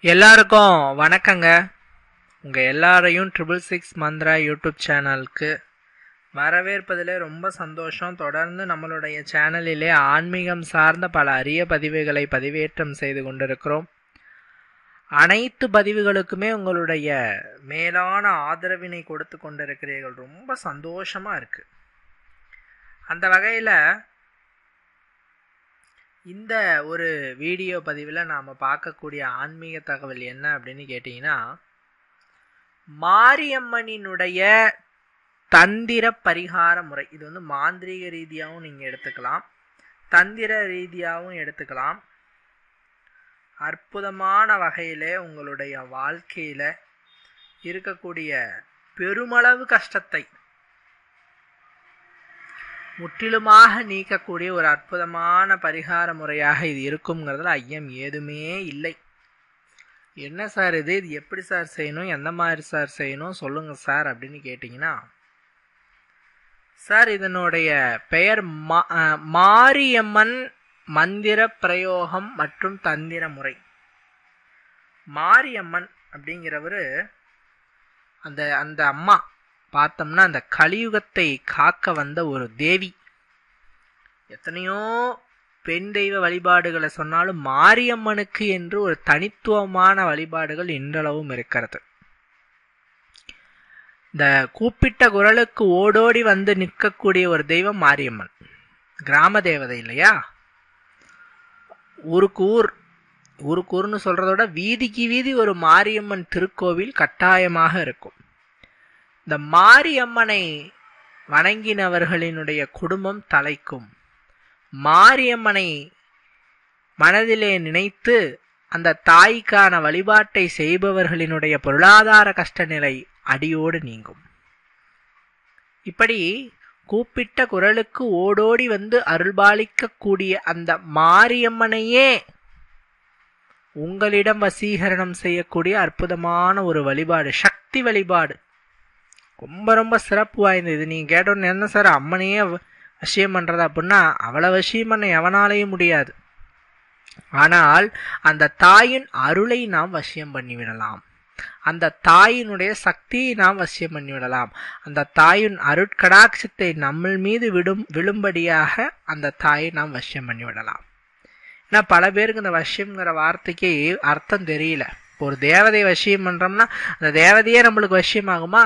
எல்லாருக்கும் வணக்கங்க உங்கள் எல்லாரையும் ட்ரிபிள் சிக்ஸ் மந்த்ரா யூடியூப் சேனலுக்கு வரவேற்பதில் ரொம்ப சந்தோஷம் தொடர்ந்து நம்மளுடைய சேனலிலே ஆன்மீகம் சார்ந்த பல அரிய பதிவுகளை பதிவேற்றம் செய்து கொண்டிருக்கிறோம் அனைத்து பதிவுகளுக்குமே உங்களுடைய மேலான ஆதரவினை கொடுத்து கொண்டிருக்கிறீர்கள் ரொம்ப சந்தோஷமாக இருக்குது அந்த வகையில் இந்த ஒரு வீடியோ பதிவில் நாம் பார்க்கக்கூடிய ஆன்மீக தகவல் என்ன அப்படின்னு கேட்டிங்கன்னா மாரியம்மனினுடைய தந்திர பரிகார முறை இது வந்து மாந்திரீக ரீதியாகவும் நீங்கள் எடுத்துக்கலாம் தந்திர ரீதியாகவும் எடுத்துக்கலாம் அற்புதமான வகையில் உங்களுடைய வாழ்க்கையில் இருக்கக்கூடிய பெருமளவு கஷ்டத்தை முற்றிலுமாக நீக்கக்கூடிய ஒரு அற்புதமான பரிகார முறையாக இது இருக்குங்கிறதுல ஐயம் ஏதுமே இல்லை என்ன சார் இது இது எப்படி சார் செய்யணும் எந்த மாதிரி சார் செய்யணும் சொல்லுங்க சார் அப்படின்னு கேட்டிங்கன்னா சார் இதனுடைய பெயர் மா மாரியம்மன் மந்திர பிரயோகம் மற்றும் தந்திர முறை மாரியம்மன் அப்படிங்கிறவர் அந்த அந்த அம்மா பார்த்தோம்னா அந்த கலியுகத்தை காக்க வந்த ஒரு தேவி எத்தனையோ பெண் தெய்வ வழிபாடுகளை சொன்னாலும் மாரியம்மனுக்கு என்று ஒரு தனித்துவமான வழிபாடுகள் இன்றளவும் இருக்கிறது இந்த கூப்பிட்ட குரலுக்கு ஓடோடி வந்து நிற்கக்கூடிய ஒரு தெய்வம் மாரியம்மன் கிராம தேவதை இல்லையா ஊருக்கு ஊர் ஊருக்கு ஊர்னு சொல்றதோட வீதிக்கு வீதி ஒரு மாரியம்மன் திருக்கோவில் கட்டாயமாக இருக்கும் இந்த மாரியம்மனை வணங்கினவர்களினுடைய குடும்பம் தலைக்கும் மாரியம்மனை மனதிலே நினைத்து அந்த தாய்க்கான வழிபாட்டை செய்பவர்களினுடைய பொருளாதார கஷ்ட நிலை அடியோடு நீங்கும் இப்படி கூப்பிட்ட குரலுக்கு ஓடோடி வந்து அருள்பாலிக்கக்கூடிய அந்த மாரியம்மனையே உங்களிடம் வசீகரணம் செய்யக்கூடிய அற்புதமான ஒரு வழிபாடு சக்தி வழிபாடு ரொம்ப ரொம்ப சிறப்பு வாய்ந்தது நீங்கள் கேட்டோன்னு என்ன சார் அம்மனையே வசியம் பண்ணுறது அப்படின்னா அவளை வசியம் பண்ண எவனாலேயும் முடியாது ஆனால் அந்த தாயின் அருளை நாம் வசியம் பண்ணிவிடலாம் அந்த தாயினுடைய சக்தியை நாம் வசியம் பண்ணிவிடலாம் அந்த தாயின் அருட்கடாட்சத்தை நம்ம மீது விடும் விழும்படியாக அந்த தாயை நாம் வசியம் பண்ணிவிடலாம் ஏன்னா பல பேருக்கு இந்த வசியம்ங்கிற வார்த்தைக்கு அர்த்தம் தெரியல இப்போ ஒரு தேவதை வசியம் பண்றோம்னா அந்த தேவதையே நம்மளுக்கு வசியம் ஆகுமா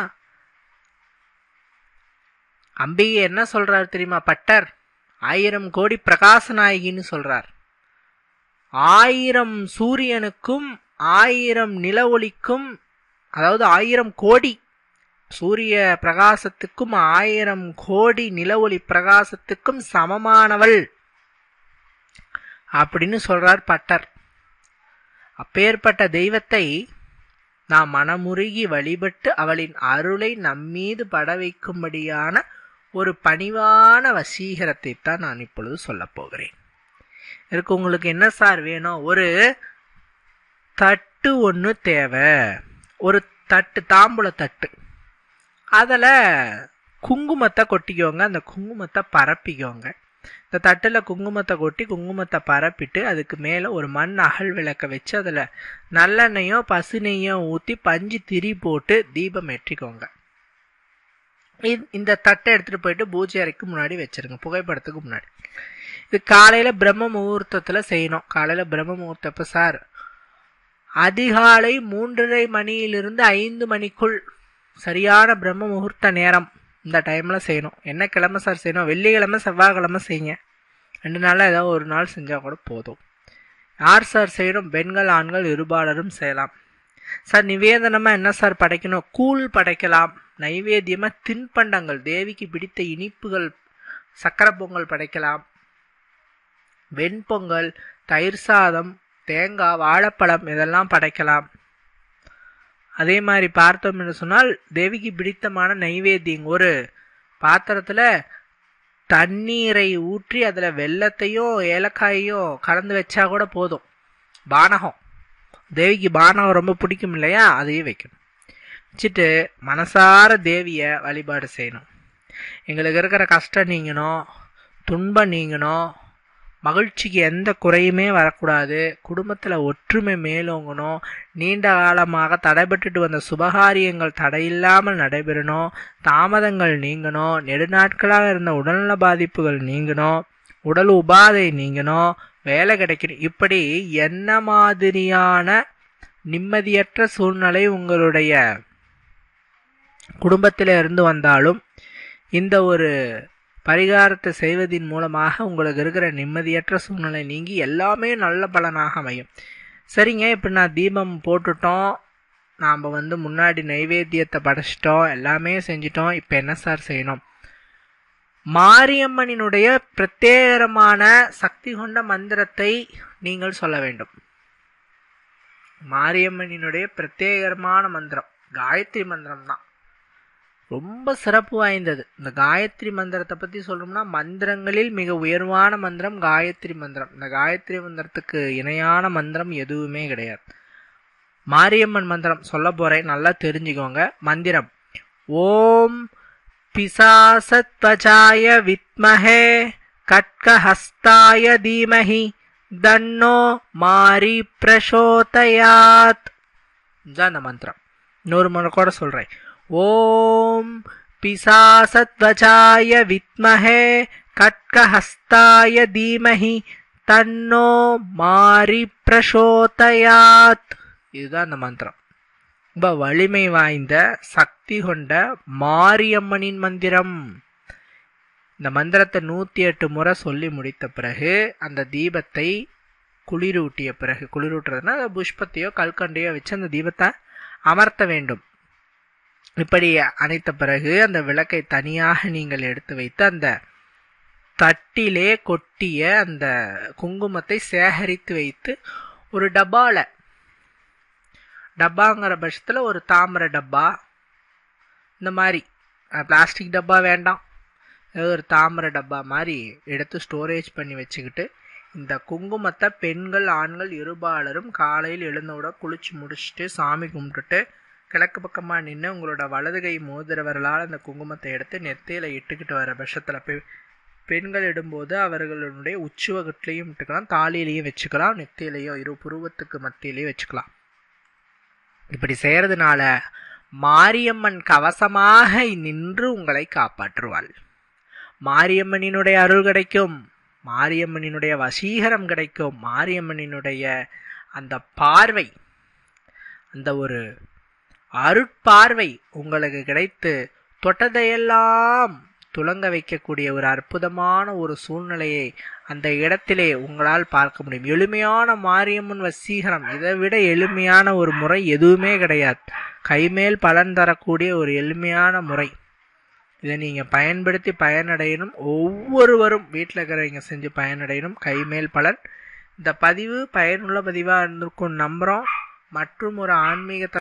அம்பிகை என்ன சொல்றார் தெரியுமா பட்டர் ஆயிரம் கோடி பிரகாச நாயகின்னு சொல்றார் ஆயிரம் சூரியனுக்கும் ஆயிரம் நில ஒளிக்கும் அதாவது ஆயிரம் கோடி சூரிய பிரகாசத்துக்கும் ஆயிரம் கோடி நில ஒளி பிரகாசத்துக்கும் சமமானவள் அப்படின்னு சொல்றார் பட்டர் அப்பேற்பட்ட தெய்வத்தை நாம் மனமுருகி வழிபட்டு அவளின் அருளை நம்மீது பட வைக்கும்படியான ஒரு பணிவான வசீகரத்தை தான் நான் இப்பொழுது சொல்ல போகிறேன் இதுக்கு உங்களுக்கு என்ன சார் வேணும் ஒரு தட்டு ஒன்று தேவை ஒரு தட்டு தாம்பூல தட்டு அதில் குங்குமத்தை கொட்டிக்கோங்க அந்த குங்குமத்தை பரப்பிக்கோங்க இந்த தட்டில் குங்குமத்தை கொட்டி குங்குமத்தை பரப்பிட்டு அதுக்கு மேலே ஒரு மண் அகல் விளக்க வச்சு அதில் நல்லெண்ணெயோ பசு நெய்யோ ஊற்றி பஞ்சு திரி போட்டு தீபம் ஏற்றிக்கோங்க இந்த தட்டை எடுத்துகிட்டு போயிட்டு பூஜை அறைக்கு முன்னாடி வச்சிருங்க புகைப்படத்துக்கு முன்னாடி இது காலையில் பிரம்ம முகூர்த்தத்தில் செய்யணும் காலையில் பிரம்ம முகூர்த்தப்போ சார் அதிகாலை மூன்றரை மணியிலிருந்து ஐந்து மணிக்குள் சரியான பிரம்ம முகூர்த்த நேரம் இந்த டைமில் செய்யணும் என்ன கிழமை சார் செய்யணும் வெள்ளிக்கிழமை செவ்வாய்க்கிழமை செய்யுங்க ரெண்டு நாளில் ஏதாவது ஒரு நாள் செஞ்சால் கூட போதும் யார் சார் செய்யணும் பெண்கள் ஆண்கள் இருபாலரும் செய்யலாம் சார் நிவேதனமாக என்ன சார் படைக்கணும் கூழ் படைக்கலாம் நைவேத்தியமாக தின்பண்டங்கள் தேவிக்கு பிடித்த இனிப்புகள் சக்கரை பொங்கல் படைக்கலாம் வெண்பொங்கல் தயிர் சாதம் தேங்காய் வாழைப்பழம் இதெல்லாம் படைக்கலாம் அதே மாதிரி பார்த்தோம் என்று சொன்னால் தேவிக்கு பிடித்தமான நைவேத்தியம் ஒரு பாத்திரத்தில் தண்ணீரை ஊற்றி அதில் வெள்ளத்தையும் ஏலக்காயையும் கலந்து வச்சா கூட போதும் பானகம் தேவிக்கு பானகம் ரொம்ப பிடிக்கும் இல்லையா அதையும் வைக்கணும் வச்சுட்டு மனசார தேவியை வழிபாடு செய்யணும் எங்களுக்கு இருக்கிற கஷ்டம் நீங்கணும் துன்பம் நீங்கணும் மகிழ்ச்சிக்கு எந்த குறையுமே வரக்கூடாது குடும்பத்தில் ஒற்றுமை மேலோங்கணும் நீண்ட காலமாக தடைபட்டுட்டு வந்த சுபகாரியங்கள் தடையில்லாமல் நடைபெறணும் தாமதங்கள் நீங்கணும் நெடுநாட்களாக இருந்த உடல்நல பாதிப்புகள் நீங்கணும் உடல் உபாதை நீங்கணும் வேலை கிடைக்கணும் இப்படி என்ன மாதிரியான நிம்மதியற்ற சூழ்நிலை உங்களுடைய குடும்பத்தில் இருந்து வந்தாலும் இந்த ஒரு பரிகாரத்தை செய்வதின் மூலமாக உங்களுக்கு இருக்கிற நிம்மதியற்ற சூழ்நிலை நீங்கி எல்லாமே நல்ல பலனாக அமையும் சரிங்க இப்போ நான் தீபம் போட்டுட்டோம் நாம் வந்து முன்னாடி நைவேத்தியத்தை படைச்சிட்டோம் எல்லாமே செஞ்சிட்டோம் இப்போ என்ன சார் செய்யணும் மாரியம்மனினுடைய பிரத்யேகமான சக்தி கொண்ட மந்திரத்தை நீங்கள் சொல்ல வேண்டும் மாரியம்மனினுடைய பிரத்யேகமான மந்திரம் காயத்ரி மந்திரம் தான் ரொம்ப சிறப்பு வாய்ந்தது இந்த காயத்ரி மந்திரத்தை பற்றி சொல்லணும்னா மந்திரங்களில் மிக உயர்வான மந்திரம் காயத்ரி மந்திரம் இந்த காயத்ரி மந்திரத்துக்கு இணையான மந்திரம் எதுவுமே கிடையாது மாரியம்மன் மந்திரம் சொல்ல போறேன் நல்லா தெரிஞ்சுக்கோங்க மந்திரம் ஓம் பிசாசத்வஜாய வித்மஹே கட்கஹஸ்தாய தீமஹி தன்னோ மாரி பிரசோதயாத் இதுதான் அந்த மந்திரம் இன்னொரு முறை கூட சொல்றேன் ஓம் பிசாசத்வஜாய வித்மஹே கட்கஹஸ்தாய தீமஹி தன்னோ மாரி பிரசோதயாத் இதுதான் அந்த மந்திரம் ரொம்ப வலிமை வாய்ந்த சக்தி கொண்ட மாரியம்மனின் மந்திரம் இந்த மந்திரத்தை நூற்றி எட்டு முறை சொல்லி முடித்த பிறகு அந்த தீபத்தை குளிரூட்டிய பிறகு குளிரூட்டுறதுனா புஷ்பத்தையோ கல்கண்டையோ வச்சு அந்த தீபத்தை அமர்த்த வேண்டும் இப்படி அணைத்த பிறகு அந்த விளக்கை தனியாக நீங்கள் எடுத்து வைத்து அந்த தட்டிலே கொட்டிய அந்த குங்குமத்தை சேகரித்து வைத்து ஒரு டப்பால டப்பாங்கிற பட்சத்தில் ஒரு தாமரை டப்பா இந்த மாதிரி பிளாஸ்டிக் டப்பா வேண்டாம் ஏதோ ஒரு தாமரை டப்பா மாதிரி எடுத்து ஸ்டோரேஜ் பண்ணி வச்சுக்கிட்டு இந்த குங்குமத்தை பெண்கள் ஆண்கள் இருபாலரும் காலையில் எழுந்தவுட குளிச்சு முடிச்சுட்டு சாமி கும்பிட்டுட்டு கிழக்கு பக்கமாக நின்று உங்களோட வலது கை மோதிர விரலால் அந்த குங்குமத்தை எடுத்து நெத்தையில் இட்டுக்கிட்டு வர பட்சத்தில் பெ பெண்கள் இடும்போது அவர்களுடைய உச்சுவகத்துலேயும் இட்டுக்கலாம் தாலியிலையும் வச்சுக்கலாம் நெத்தியிலையோ இரு புருவத்துக்கு மத்தியிலையும் வச்சுக்கலாம் இப்படி செய்யறதுனால மாரியம்மன் கவசமாக நின்று உங்களை காப்பாற்றுவாள் மாரியம்மனினுடைய அருள் கிடைக்கும் மாரியம்மனினுடைய வசீகரம் கிடைக்கும் மாரியம்மனினுடைய அந்த பார்வை அந்த ஒரு அருட்பார்வை உங்களுக்கு கிடைத்து தொட்டதையெல்லாம் துலங்க வைக்கக்கூடிய ஒரு அற்புதமான ஒரு சூழ்நிலையை அந்த இடத்திலே உங்களால் பார்க்க முடியும் எளிமையான மாரியம்மன் வசீகரம் இதை விட எளிமையான ஒரு முறை எதுவுமே கிடையாது கைமேல் பலன் தரக்கூடிய ஒரு எளிமையான முறை இதை நீங்கள் பயன்படுத்தி பயனடையணும் ஒவ்வொருவரும் வீட்டில் இருக்கிறவங்க செஞ்சு பயனடையணும் கைமேல் பலன் இந்த பதிவு பயனுள்ள பதிவாக இருந்திருக்கும் நம்புகிறோம் மற்றும் ஒரு ஆன்மீக